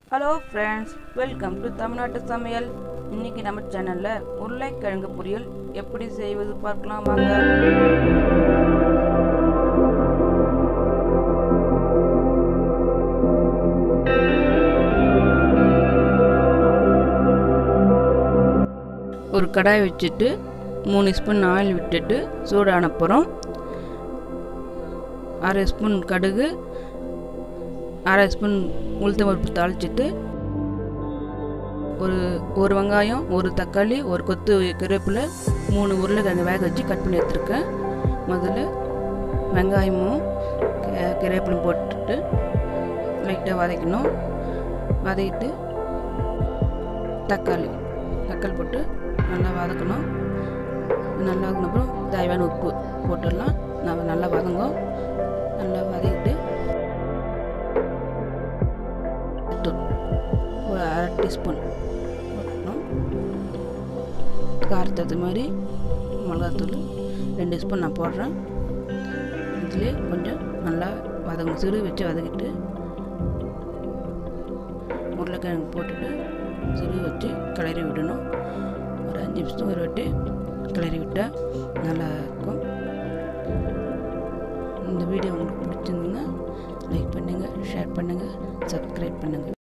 hello friends welcome to தமிழ்நாட்டு சமையல் இன்னைக்கு நம்ம சேனலில் உருளைக்கிழங்கு பொரியல் எப்படி செய்வது பார்க்கலாம் வாங்க ஒரு கடாய் வச்சுட்டு மூணு ஸ்பூன் ஆயில் விட்டுட்டு சூடான அப்புறம் அரை ஸ்பூன் கடுகு அரை ஸ்பூன் உளுத்தம் பருப்பு தாளிச்சிட்டு ஒரு ஒரு வெங்காயம் ஒரு தக்காளி ஒரு கொத்து கருவேப்பிலை மூணு உருளைக்கிழங்கு வேக வச்சு கட் பண்ணி எடுத்துருக்கேன் முதல்ல வெங்காயமும் கே- கருவேப்பிலையும் போட்டுட்டு லைட்டாக வதக்கணும் வதக்கிட்டு தக்காளி தக்காளி போட்டு நல்லா வதக்கணும் நல்லா வதக்கின அப்புறம் தேவையான உப்பு போட்டுடலாம் நம்ம நல்லா வதங்கும் நல்லா வதக்கிட்டு தூள் ஒரு அரை டீஸ்பூன் போட்டுக்கணும் காரத்தது மாதிரி மிளகாத்தூள் ரெண்டு ஸ்பூன் நான் போடுறேன் இதுலேயே கொஞ்சம் நல்லா வதங்க சிறு வச்சு வதக்கிட்டு உருளைக்கிழங்கு போட்டுட்டு சிறு வச்சு கிளறி விடணும் ஒரு அஞ்சு நிமிஷம் ஒரு வாட்டி கிளறி விட்டால் நல்லா இருக்கும் இந்த வீடியோ உங்களுக்கு பிடிச்சிருந்தீங்கன்னா லைக் பண்ணுங்கள் ஷேர் பண்ணுங்கள் சப்ஸ்கிரைப் பண்ணுங்கள்